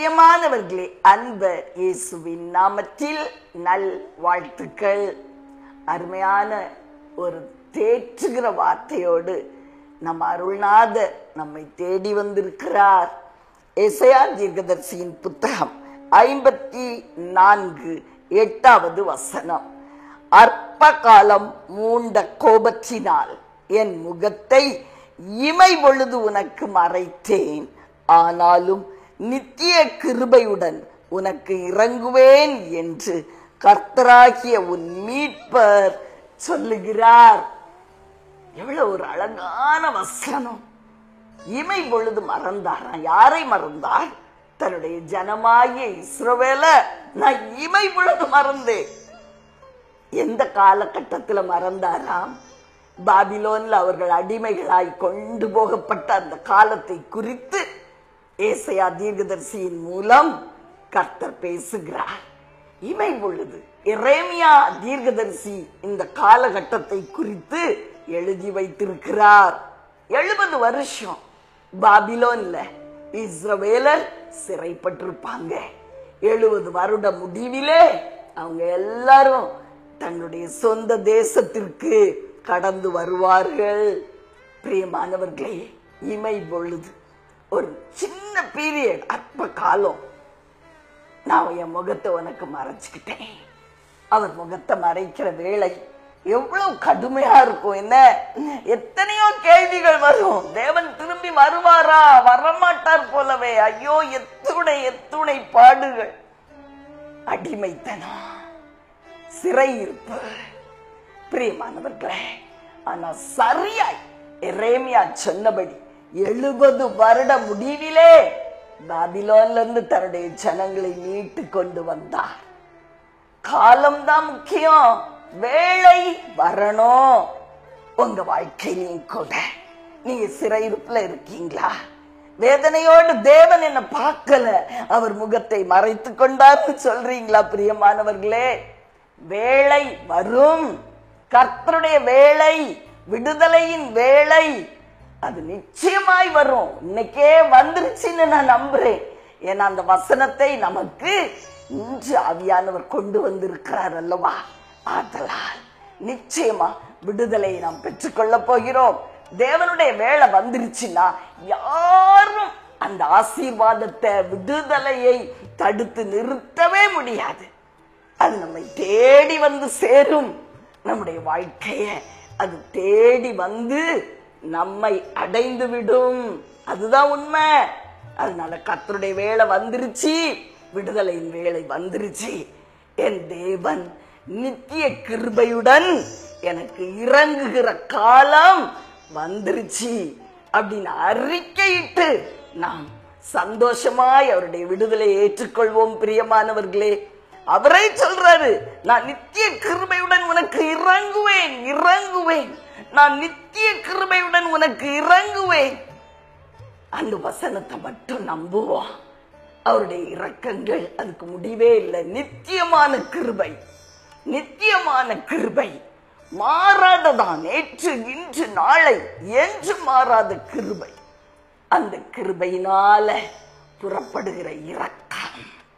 பிரியமானவர்களே அன்பர் இயேசுவின் நாமத்தில் நல் வாழ்த்துக்கள் அருமையான ஒரு தேற்றுகிற வார்த்தையோடு நம் அருள்நாதர் நம்மை தேடி வந்திருக்கிறார் எசையா தீர்க்கதரிசியின் புத்தகம் ஐம்பத்தி நான்கு எட்டாவது வசனம் அற்ப காலம் மூண்ட கோபத்தினால் என் முகத்தை இமை பொழுது உனக்கு மறைத்தேன் ஆனாலும் நித்திய கிருபையுடன் உனக்கு இறங்குவேன் என்று கர்த்தராகிய உன் மீட்பர் சொல்லுகிறார் எவ்வளவு ஒரு அழகான வசனம் இமை பொழுது மறந்தாராம் யாரை மறந்தார் தன்னுடைய ஜனமாகிய இஸ்ரவேல நான் இமை பொழுது மறந்தேன் எந்த காலகட்டத்துல மறந்தாராம் பாபிலோன்ல அவர்கள் அடிமைகளாய் கொண்டு போகப்பட்ட அந்த காலத்தை குறித்து ஏசையா தீர்க்கதரிசியின் மூலம் கர்த்தர் பேசுகிறார் இமை பொழுது எரேமியா தீர்க்கதரிசி இந்த காலகட்டத்தை குறித்து எழுதி வைத்திருக்கிறார் எழுபது வருஷம் பாபிலோன்ல இஸ்ரவேலர் சிறைப்பட்டிருப்பாங்க எழுபது வருட முடிவிலே அவங்க எல்லாரும் தன்னுடைய சொந்த தேசத்திற்கு கடந்து வருவார்கள் பிரியமானவர்களே இமை பொழுது ஒரு சின்ன பீரியட் அற்ப காலம் நான் என் முகத்தை உனக்கு மறைச்சுக்கிட்டேன் அவர் முகத்தை மறைக்கிற வேலை எவ்வளவு கடுமையா இருக்கும் என்ன எத்தனையோ கேள்விகள் வரும் தேவன் திரும்பி வருவாரா வரமாட்டார் போலவே ஐயோ எத்துணை எத்துணை பாடுகள் அடிமைத்தனம் சிறையிருப்பு பிரியமானவர்களே ஆனா சரியாய் எரேமியா சொன்னபடி எழுபது வருட முடிவிலே பாபிலோன்ல இருந்து தன்னுடைய ஜனங்களை மீட்டு கொண்டு வந்தார் காலம்தான் முக்கியம் வேலை வரணும் உங்க வாழ்க்கையிலையும் கூட நீங்க சிறையிருப்புல இருக்கீங்களா வேதனையோடு தேவன் என்ன பார்க்கல அவர் முகத்தை மறைத்து கொண்டார்னு சொல்றீங்களா பிரியமானவர்களே வேலை வரும் கர்த்தருடைய வேலை விடுதலையின் வேலை அது நிச்சயமாய் வரும் இன்னைக்கே வந்துருச்சுன்னு நான் நம்புறேன் ஏன்னா அந்த வசனத்தை நமக்கு இன்று ஆவியானவர் கொண்டு வந்திருக்கிறார் அல்லவா ஆதலால் நிச்சயமா விடுதலையை நாம் பெற்றுக்கொள்ள போகிறோம் தேவனுடைய வேலை வந்துருச்சுன்னா யாரும் அந்த ஆசீர்வாதத்தை விடுதலையை தடுத்து நிறுத்தவே முடியாது அது நம்மை தேடி வந்து சேரும் நம்முடைய வாழ்க்கைய அது தேடி வந்து நம்மை அடைந்து விடும் அதுதான் உண்மை அதனால கத்தருடைய வேலை வந்துருச்சு விடுதலையின் வேலை வந்துருச்சு என் தேவன் நித்திய கிருபையுடன் எனக்கு இறங்குகிற காலம் வந்துருச்சு அப்படின்னு அறிக்கையிட்டு நாம் சந்தோஷமாய் அவருடைய விடுதலையை ஏற்றுக்கொள்வோம் பிரியமானவர்களே அவரே சொல்றாரு நான் நித்திய கிருபையுடன் உனக்கு இறங்குவேன் இறங்குவேன் நான் நித்திய கிருபையுடன் உனக்கு இறங்குவேன் அந்த வசனத்தை மட்டும் நம்புவோம் அவருடைய இரக்கங்கள் அதுக்கு முடிவே இல்லை நித்தியமான கிருபை நித்தியமான கிருபை மாறாததான் நேற்று இன்று நாளை என்று மாறாத கிருபை அந்த கிருபையினால புறப்படுகிற இரக்கம்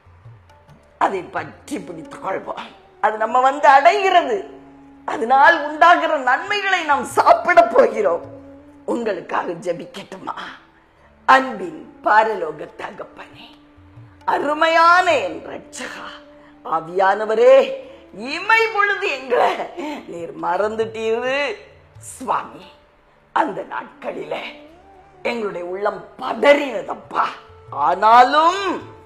அதை பற்றி பிடித்துக் கொள்வோம் அது நம்ம வந்து அடைகிறது அதனால் உண்டாகிற நன்மைகளை நாம் சாப்பிட போகிறோம் உங்களுக்காக ஜபிக்கட்டுமா அன்பின் பாரலோக தகப்பனே அருமையான என் ரட்சகா ஆவியானவரே இமை பொழுது எங்களை நீர் மறந்துட்டீரு சுவாமி அந்த நாட்களில எங்களுடைய உள்ளம் பதறினதப்பா ஆனாலும்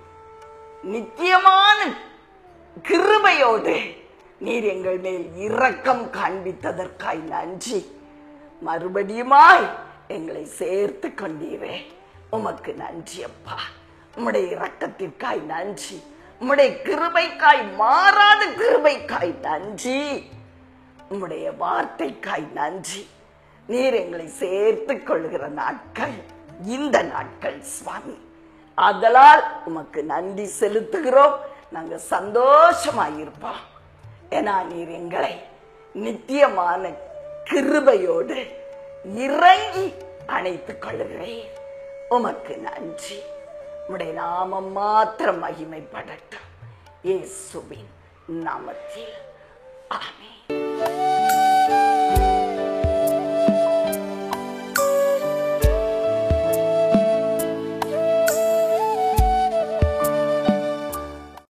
நித்தியமான கிருபையோடு நீர் எங்கள் மேல் இரக்கம் காண்பித்ததற்காய் நன்றி மறுபடியுமாய் எங்களை சேர்த்து கொண்டீரே உமக்கு நன்றி அப்பா உம்முடைய இரக்கத்திற்காய் நன்றி உம்முடைய கிருபைக்காய் மாறாத கிருபைக்காய் நன்றி உம்முடைய வார்த்தைக்காய் நன்றி நீர் எங்களை சேர்த்துக் கொள்கிற நாட்கள் இந்த நாட்கள் சுவாமி அதலால் உமக்கு நன்றி செலுத்துகிறோம் நாங்க சந்தோஷமாயிருப்போம் ஏன்னா நீர் எங்களை நித்தியமான கிருபையோடு இறங்கி அணைத்துக் கொள்கிறேன் உமக்கு நன்றி உடைய நாமம் மாத்திரம் மகிமைப்படட்டும் இயேசுவின் நாமத்தில் ஆமென்